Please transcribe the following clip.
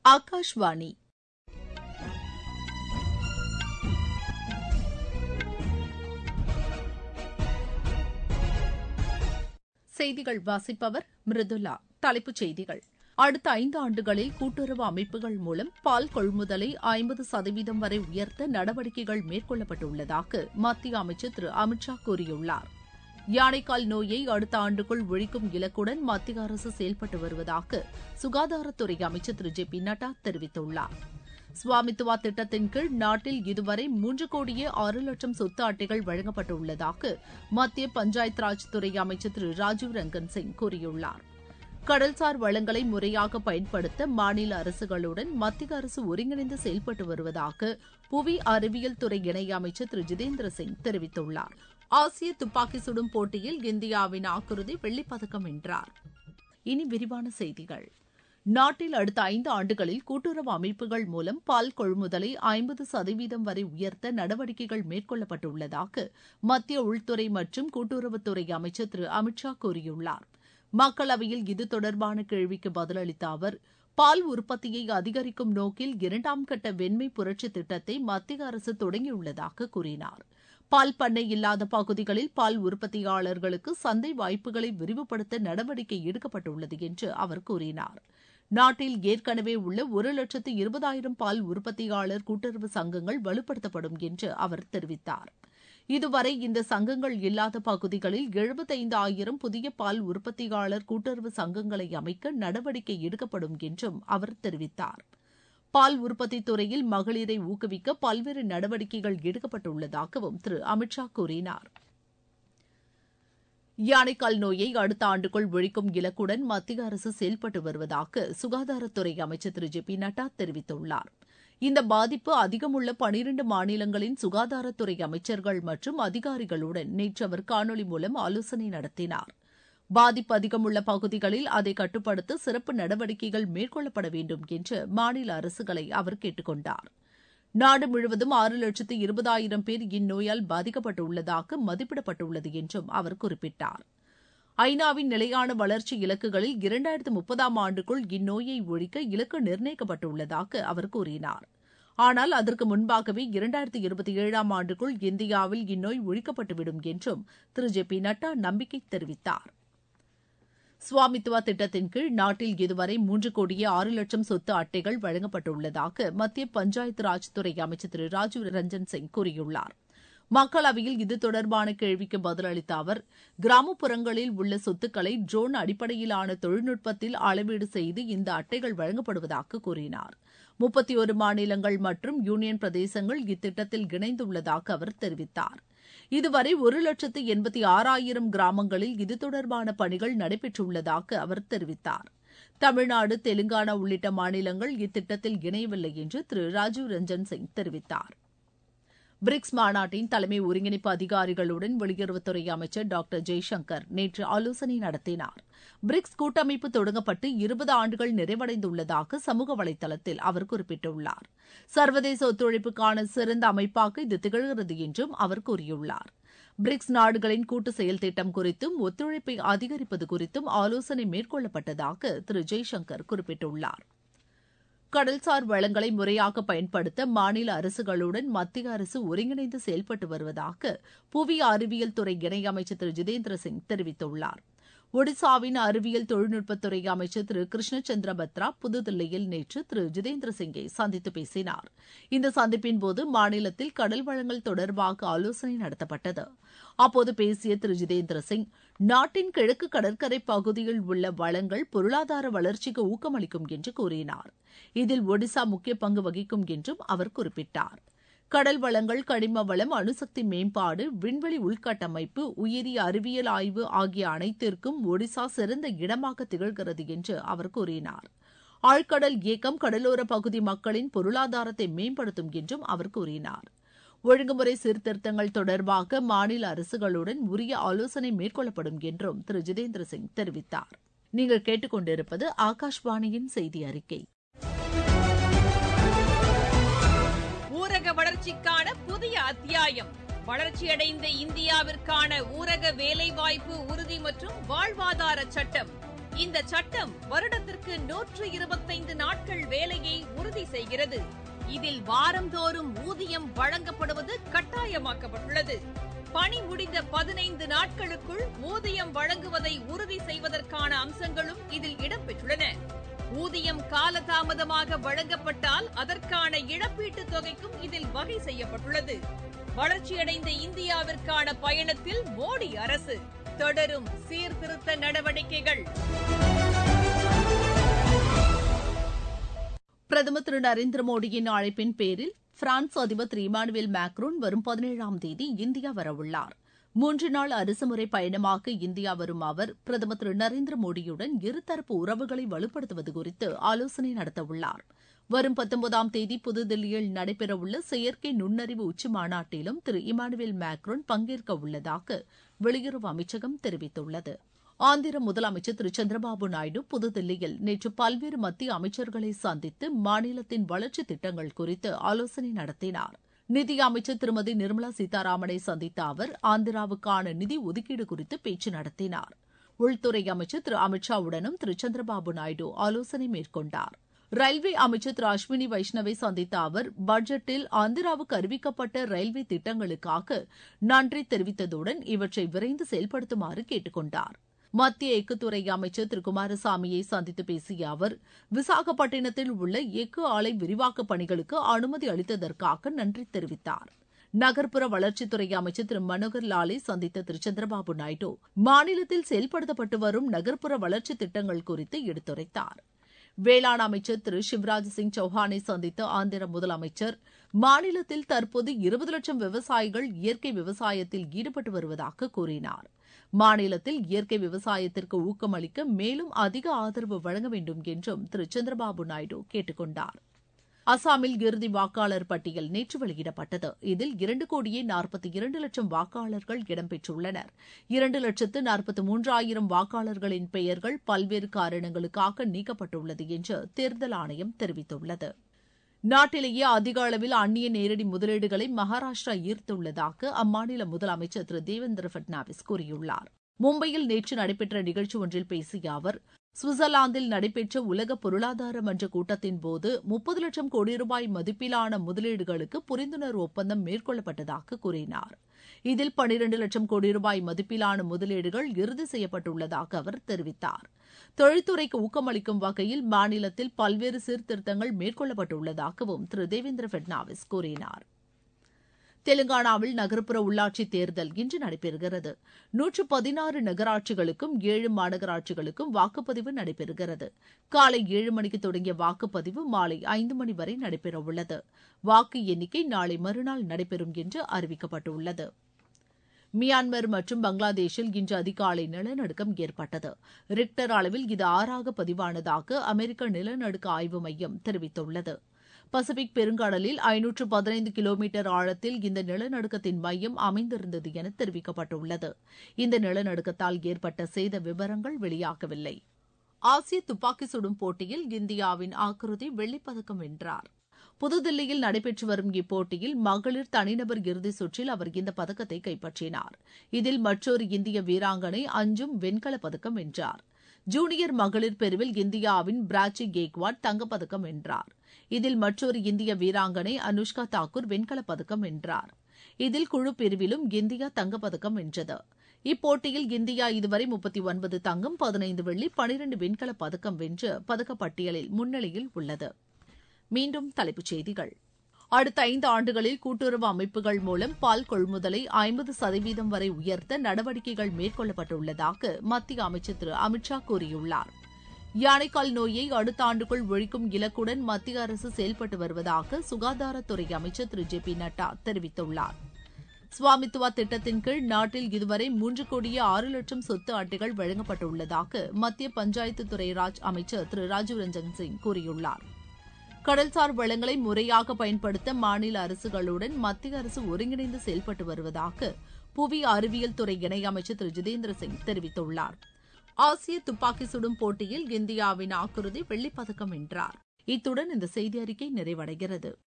ஆகாஷ்வாணி செய்திகள் வாசிப்பவர் மிருதுலா தலைப்புச் செய்திகள் அடுத்த ஐந்து ஆண்டுகளில் கூட்டுறவு அமைப்புகள் மூலம் பால் கொள்முதலை ஐம்பது சதவீதம் வரை உயர்த்த நடவடிக்கைகள் மேற்கொள்ளப்பட்டுள்ளதாக மத்திய அமைச்சர் திரு அமித் ஷா கூறியுள்ளார் யானைக்கால் நோயை அடுத்த ஆண்டுக்குள் ஒழிக்கும் இலக்குடன் மத்திய அரசு செயல்பட்டு வருவதாக சுகாதாரத்துறை அமைச்சர் திரு ஜே பி நட்டா தெரிவித்துள்ளார் சுவாமித்துவா திட்டத்தின் கீழ் நாட்டில் இதுவரை மூன்று கோடியே ஆறு லட்சம் சொத்து அட்டைகள் வழங்கப்பட்டுள்ளதாக மத்திய பஞ்சாயத் ராஜ் துறை அமைச்சர் திரு ராஜீவ் ரங்கன் சிங் கூறியுள்ளார் கடல்சார் வளங்களை முறையாக பயன்படுத்த மாநில அரசுகளுடன் மத்திய அரசு ஒருங்கிணைந்து செயல்பட்டு வருவதாக புவி அறிவியல் துறை இணையமைச்சர் திரு ஜிதேந்திர சிங் தெரிவித்துள்ளார் ஆசிய துப்பாக்கி சுடும் போட்டியில் இந்தியாவின் ஆக்குருதி வெள்ளிப்பதக்கம் வென்றார் இனி விரிவான செய்திகள் நாட்டில் அடுத்த ஐந்து ஆண்டுகளில் கூட்டுறவு அமைப்புகள் மூலம் பால் கொள்முதலை ஐம்பது சதவீதம் வரை உயர்த்த நடவடிக்கைகள் மேற்கொள்ளப்பட்டுள்ளதாக மத்திய உள்துறை மற்றும் கூட்டுறவுத்துறை அமைச்சர் திரு அமித் ஷா கூறியுள்ளார் மக்களவையில் இது தொடர்பான கேள்விக்கு பதிலளித்த அவர் பால் உற்பத்தியை அதிகரிக்கும் நோக்கில் இரண்டாம் கட்ட வெண்மை புரட்சி திட்டத்தை மத்திய அரசு தொடங்கியுள்ளதாக கூறினார் பால் பண்ணை இல்லாத பகுதிகளில் பால் உற்பத்தியாளர்களுக்கு சந்தை வாய்ப்புகளை விரிவுபடுத்த நடவடிக்கை எடுக்கப்பட்டுள்ளது என்று அவர் கூறினார் நாட்டில் ஏற்கனவே உள்ள ஒரு லட்சத்து இருபதாயிரம் பால் உற்பத்தியாளர் கூட்டுறவு சங்கங்கள் வலுப்படுத்தப்படும் என்று அவர் தெரிவித்தார் இதுவரை இந்த சங்கங்கள் இல்லாத பகுதிகளில் எழுபத்தைந்து ஆயிரம் புதிய பால் உற்பத்தியாளர் கூட்டுறவு சங்கங்களை அமைக்க நடவடிக்கை எடுக்கப்படும் என்றும் அவர் தெரிவித்தார் பால் உற்பத்தி துறையில் மகளிரை ஊக்குவிக்க பல்வேறு நடவடிக்கைகள் எடுக்கப்பட்டுள்ளதாகவும் திரு அமித் ஷா கூறினார் யானைக்கால் நோயை அடுத்த ஆண்டுக்குள் ஒழிக்கும் இலக்குடன் மத்திய அரசு செயல்பட்டு வருவதாக சுகாதாரத்துறை அமைச்சர் திரு ஜே பி நட்டா தெரிவித்துள்ளார் இந்த பாதிப்பு அதிகமுள்ள பனிரண்டு மாநிலங்களின் சுகாதாரத்துறை அமைச்சர்கள் மற்றும் அதிகாரிகளுடன் நேற்று அவர் காணொலி மூலம் ஆலோசனை நடத்தினார் பாதிப்பு அதிகமுள்ள பகுதிகளில் அதை கட்டுப்படுத்த சிறப்பு நடவடிக்கைகள் மேற்கொள்ளப்பட வேண்டும் என்று மாநில அரசுகளை அவர் கேட்டுக் கொண்டார் நாடு முழுவதும் ஆறு லட்சத்து இருபதாயிரம் பேர் இந்நோயால் பாதிக்கப்பட்டுள்ளதாக மதிப்பிடப்பட்டுள்ளது என்றும் அவர் குறிப்பிட்டார் ஐநாவின் நிலையான வளர்ச்சி இலக்குகளில் இரண்டாயிரத்து முப்பதாம் ஆண்டுக்குள் இந்நோயை ஒழிக்க இலக்கு நிர்ணயிக்கப்பட்டுள்ளதாக அவர் கூறினார் ஆனால் அதற்கு முன்பாகவே இரண்டாயிரத்து இருபத்தி ஏழாம் ஆண்டுக்குள் இந்தியாவில் இந்நோய் ஒழிக்கப்பட்டுவிடும் என்றும் திரு ஜே பி நட்டா நம்பிக்கை தெரிவித்தார் சுவாமித்வா திட்டத்தின் கீழ் நாட்டில் இதுவரை மூன்று கோடியே ஆறு லட்சம் சொத்து அட்டைகள் வழங்கப்பட்டுள்ளதாக மத்திய பஞ்சாயத்து ராஜ் துறை அமைச்சர் திரு ராஜீவ் ரஞ்சன் சிங் கூறியுள்ளார் மக்களவையில் இது தொடர்பான கேள்விக்கு பதிலளித்த அவர் கிராமப்புறங்களில் உள்ள சொத்துக்களை ட்ரோன் அடிப்படையிலான தொழில்நுட்பத்தில் அளவீடு செய்து இந்த அட்டைகள் வழங்கப்படுவதாக கூறினார் முப்பத்தி ஒரு மாநிலங்கள் மற்றும் யூனியன் பிரதேசங்கள் இத்திட்டத்தில் இணைந்துள்ளதாக அவர் தெரிவித்தார் இதுவரை ஒரு லட்சத்து எண்பத்தி ஆறாயிரம் கிராமங்களில் இது தொடர்பான பணிகள் நடைபெற்றுள்ளதாக அவர் தெரிவித்தார் தமிழ்நாடு தெலுங்கானா உள்ளிட்ட மாநிலங்கள் இத்திட்டத்தில் இணையவில்லை என்று திரு ராஜீவ் ரஞ்சன் சிங் தெரிவித்தார் பிரிக்ஸ் மாநாட்டின் தலைமை ஒருங்கிணைப்பு அதிகாரிகளுடன் வெளியுறவுத்துறை அமைச்சர் டாக்டர் ஜெய்சங்கர் நேற்று ஆலோசனை நடத்தினார் பிரிக்ஸ் கூட்டமைப்பு தொடங்கப்பட்டு இருபது ஆண்டுகள் நிறைவடைந்துள்ளதாக சமூக வலைதளத்தில் அவர் குறிப்பிட்டுள்ளார் சர்வதேச ஒத்துழைப்புக்கான சிறந்த அமைப்பாக இது திகழ்கிறது என்றும் அவர் கூறியுள்ளார் பிரிக்ஸ் நாடுகளின் கூட்டு செயல் திட்டம் குறித்தும் ஒத்துழைப்பை அதிகரிப்பது குறித்தும் ஆலோசனை மேற்கொள்ளப்பட்டதாக திரு ஜெய்சங்கர் குறிப்பிட்டுள்ளார் கடல்சார் வளங்களை முறையாக பயன்படுத்த மாநில அரசுகளுடன் மத்திய அரசு ஒருங்கிணைந்து செயல்பட்டு வருவதாக புவி அறிவியல் துறை இணையமைச்சர் திரு ஜிதேந்திர சிங் தெரிவித்துள்ளார் ஒடிசாவின் அறிவியல் தொழில்நுட்பத்துறை அமைச்சர் திரு கிருஷ்ண சந்திர பத்ரா புதுதில்லியில் நேற்று திரு ஜிதேந்திர சிங்கை சந்தித்து பேசினார் இந்த சந்திப்பின் போது மாநிலத்தில் கடல் வளங்கள் தொடர்பாக ஆலோசனை நடத்தப்பட்டது அப்போது பேசிய திரு ஜிதேந்திர சிங் நாட்டின் கிழக்கு கடற்கரை பகுதியில் உள்ள வளங்கள் பொருளாதார வளர்ச்சிக்கு ஊக்கமளிக்கும் என்று கூறினார் இதில் ஒடிசா முக்கிய பங்கு வகிக்கும் என்றும் அவர் குறிப்பிட்டார் கடல் வளங்கள் கனிம வளம் அணுசக்தி மேம்பாடு விண்வெளி உள்கட்டமைப்பு உயிரி அறிவியல் ஆய்வு ஆகிய அனைத்திற்கும் ஒடிசா சிறந்த இடமாக திகழ்கிறது என்று அவர் கூறினார் ஆழ்கடல் இயக்கம் கடலோர பகுதி மக்களின் பொருளாதாரத்தை மேம்படுத்தும் என்றும் அவர் கூறினார் ஒழுங்குமுறை சீர்திருத்தங்கள் தொடர்பாக மாநில அரசுகளுடன் உரிய ஆலோசனை மேற்கொள்ளப்படும் என்றும் திரு ஜிதேந்திர சிங் தெரிவித்தார் நீங்கள் கேட்டுக்கொண்டிருப்பது ஆகாஷ்வாணியின் செய்தி அறிக்கை ஊரக வளர்ச்சிக்கான புதிய அத்தியாயம் வளர்ச்சியடைந்த இந்தியாவிற்கான ஊரக வேலைவாய்ப்பு உறுதி மற்றும் வாழ்வாதார சட்டம் இந்த சட்டம் வருடத்திற்கு நூற்று இருபத்தைந்து நாட்கள் வேலையை உறுதி செய்கிறது இதில் வாரந்தோறும் ஊதியம் வழங்கப்படுவது கட்டாயமாக்கப்பட்டுள்ளது பணி முடிந்த பதினைந்து நாட்களுக்குள் ஊதியம் வழங்குவதை உறுதி செய்வதற்கான அம்சங்களும் இதில் இடம்பெற்றுள்ளன ஊதியம் காலதாமதமாக வழங்கப்பட்டால் அதற்கான இழப்பீட்டுத் தொகைக்கும் இதில் வகை செய்யப்பட்டுள்ளது வளர்ச்சியடைந்த இந்தியாவிற்கான பயணத்தில் மோடி அரசு தொடரும் சீர்திருத்த நடவடிக்கைகள் பிரதமர் திரு நரேந்திர மோடியின் அழைப்பின் பேரில் பிரான்ஸ் அதிபர் திரு இமானுவேல் மேக்ரோன் வரும் பதினேழாம் தேதி இந்தியா வரவுள்ளார் மூன்று நாள் அரசுமுறை பயணமாக இந்தியா வரும் அவர் பிரதமர் திரு நரேந்திர மோடியுடன் இருதரப்பு உறவுகளை வலுப்படுத்துவது குறித்து ஆலோசனை நடத்தவுள்ளார் வரும் பத்தொன்பதாம் தேதி புதுதில்லியில் நடைபெறவுள்ள செயற்கை நுண்ணறிவு உச்சி மாநாட்டிலும் திரு இமானுவேல் மேக்ரோன் பங்கேற்க உள்ளதாக வெளியுறவு அமைச்சகம் தெரிவித்துள்ளது ஆந்திர முதலமைச்சர் திரு சந்திரபாபு நாயுடு புதுதில்லியில் நேற்று பல்வேறு மத்திய அமைச்சர்களை சந்தித்து மாநிலத்தின் வளர்ச்சி திட்டங்கள் குறித்து ஆலோசனை நடத்தினார் நிதி அமைச்சர் திருமதி நிர்மலா சீதாராமனை சந்தித்த அவர் ஆந்திராவுக்கான நிதி ஒதுக்கீடு குறித்து பேச்சு நடத்தினார் உள்துறை அமைச்சர் திரு அமித்ஷாவுடனும் திரு சந்திரபாபு நாயுடு ஆலோசனை மேற்கொண்டார் ரயில்வே அமைச்சர் திரு அஸ்வினி வைஷ்ணவை சந்தித்த அவர் பட்ஜெட்டில் ஆந்திராவுக்கு அறிவிக்கப்பட்ட ரயில்வே திட்டங்களுக்காக நன்றி தெரிவித்ததுடன் இவற்றை விரைந்து செயல்படுத்துமாறு கேட்டுக் கொண்டார் மத்திய எஃகுத்துறை அமைச்சர் திரு குமாரசாமியை சந்தித்து பேசிய அவர் விசாகப்பட்டினத்தில் உள்ள எஃகு ஆலை விரிவாக்கப் பணிகளுக்கு அனுமதி அளித்ததற்காக நன்றி தெரிவித்தார் நகர்ப்புற வளர்ச்சித்துறை அமைச்சர் திரு மனோகர் லாலை சந்தித்த திரு சந்திரபாபு நாயுடு மாநிலத்தில் செயல்படுத்தப்பட்டு வரும் நகர்ப்புற வளர்ச்சி திட்டங்கள் குறித்து எடுத்துரைத்தார் வேளாண் அமைச்சர் திரு சிவராஜ் சிங் சௌஹானை சந்தித்த ஆந்திர முதலமைச்சர் மாநிலத்தில் தற்போது இருபது லட்சம் விவசாயிகள் இயற்கை விவசாயத்தில் ஈடுபட்டு வருவதாக கூறினார் மாநிலத்தில் இயற்கை விவசாயத்திற்கு ஊக்கமளிக்க மேலும் அதிக ஆதரவு வழங்க வேண்டும் என்றும் திரு சந்திரபாபு நாயுடு கேட்டுக் கொண்டார் அசாமில் இறுதி வாக்காளர் பட்டியல் நேற்று வெளியிடப்பட்டது இதில் இரண்டு கோடியே நாற்பத்தி இரண்டு லட்சம் வாக்காளர்கள் இடம்பெற்றுள்ளனர் இரண்டு லட்சத்து நாற்பத்தி மூன்றாயிரம் வாக்காளர்களின் பெயர்கள் பல்வேறு காரணங்களுக்காக நீக்கப்பட்டுள்ளது என்று தேர்தல் ஆணையம் தெரிவித்துள்ளது நாட்டிலேயே அதிக அளவில் அந்நிய நேரடி முதலீடுகளை மகாராஷ்டிரா ஈர்த்துள்ளதாக அம்மாநில முதலமைச்சர் திரு தேவேந்திர பட்னாவிஸ் கூறியுள்ளார் மும்பையில் நேற்று நடைபெற்ற நிகழ்ச்சி ஒன்றில் பேசிய அவர் சுவிட்சர்லாந்தில் நடைபெற்ற உலக பொருளாதார மன்ற கூட்டத்தின் போது முப்பது லட்சம் கோடி ரூபாய் மதிப்பிலான முதலீடுகளுக்கு புரிந்துணர்வு ஒப்பந்தம் மேற்கொள்ளப்பட்டதாக கூறினார் இதில் பனிரண்டு லட்சம் கோடி ரூபாய் மதிப்பிலான முதலீடுகள் இறுதி செய்யப்பட்டுள்ளதாக அவர் தெரிவித்தார் தொழில்துறைக்கு ஊக்கமளிக்கும் வகையில் மாநிலத்தில் பல்வேறு சீர்திருத்தங்கள் மேற்கொள்ளப்பட்டுள்ளதாகவும் திரு தேவேந்திர பட்னாவிஸ் கூறினார் தெலுங்கானாவில் நகர்ப்புற உள்ளாட்சி தேர்தல் இன்று நடைபெறுகிறது நூற்று பதினாறு நகராட்சிகளுக்கும் ஏழு மாநகராட்சிகளுக்கும் வாக்குப்பதிவு நடைபெறுகிறது காலை ஏழு மணிக்கு தொடங்கிய வாக்குப்பதிவு மாலை ஐந்து மணி வரை நடைபெறவுள்ளது வாக்கு எண்ணிக்கை நாளை மறுநாள் நடைபெறும் என்று அறிவிக்கப்பட்டுள்ளது மியான்மர் மற்றும் பங்களாதேஷில் இன்று அதிகாலை நிலநடுக்கம் ஏற்பட்டது ரிக்டர் அளவில் இது ஆறாக பதிவானதாக அமெரிக்க நிலநடுக்க ஆய்வு மையம் தெரிவித்துள்ளது பசிபிக் பெருங்கடலில் ஐநூற்று பதினைந்து கிலோமீட்டர் ஆழத்தில் இந்த நிலநடுக்கத்தின் மையம் அமைந்திருந்தது என தெரிவிக்கப்பட்டுள்ளது இந்த நிலநடுக்கத்தால் ஏற்பட்ட சேத விவரங்கள் வெளியாகவில்லை ஆசிய துப்பாக்கி சுடும் போட்டியில் இந்தியாவின் ஆக்ருதி வெள்ளிப்பதக்கம் வென்றார் புதுதில்லியில் நடைபெற்று வரும் இப்போட்டியில் மகளிர் தனிநபர் இறுதிச் சுற்றில் அவர் இந்த பதக்கத்தை கைப்பற்றினார் இதில் மற்றொரு இந்திய வீராங்கனை அஞ்சும் வெண்கலப் பதக்கம் வென்றார் ஜூனியர் மகளிர் பிரிவில் இந்தியாவின் பிராச்சி கேக்வாட் தங்கப்பதக்கம் வென்றார் இதில் மற்றொரு இந்திய வீராங்கனை அனுஷ்கா தாக்கூர் வெண்கலப் பதக்கம் வென்றார் இதில் குழு பிரிவிலும் இந்தியா தங்கப்பதக்கம் வென்றது இப்போட்டியில் இந்தியா இதுவரை முப்பத்தி ஒன்பது தங்கம் பதினைந்து வெள்ளி பனிரண்டு வெண்கலப் பதக்கம் வென்று பதக்கப்பட்டியலில் முன்னிலையில் உள்ளது மீண்டும் தலைப்புச் செய்திகள் அடுத்த ஐந்து ஆண்டுகளில் கூட்டுறவு அமைப்புகள் மூலம் பால் கொள்முதலை ஐம்பது சதவீதம் வரை உயர்த்த நடவடிக்கைகள் மேற்கொள்ளப்பட்டுள்ளதாக மத்திய அமைச்சர் திரு அமித்ஷா கூறியுள்ளார் யானைக்கால் நோயை அடுத்த ஆண்டுக்குள் ஒழிக்கும் இலக்குடன் மத்திய அரசு செயல்பட்டு வருவதாக சுகாதாரத்துறை அமைச்சர் திரு ஜே பி நட்டா தெரிவித்துள்ளார் சுவாமித்துவா திட்டத்தின் கீழ் நாட்டில் இதுவரை மூன்று கோடியே ஆறு லட்சம் சொத்து அட்டைகள் வழங்கப்பட்டுள்ளதாக மத்திய பஞ்சாயத்து துறை ராஜ் அமைச்சர் திரு ராஜீவ் ரஞ்சன் சிங் கூறியுள்ளார் கடல்சார் வளங்களை முறையாக பயன்படுத்த மாநில அரசுகளுடன் மத்திய அரசு ஒருங்கிணைந்து செயல்பட்டு வருவதாக புவி அறிவியல் துறை இணையமைச்சர் திரு ஜிதேந்திர சிங் தெரிவித்துள்ளார் ஆசிய துப்பாக்கி சுடும் போட்டியில் இந்தியாவின் ஆக்குருதி வெள்ளிப்பதக்கம் வென்றார் இத்துடன் இந்த செய்தி அறிக்கை நிறைவடைகிறது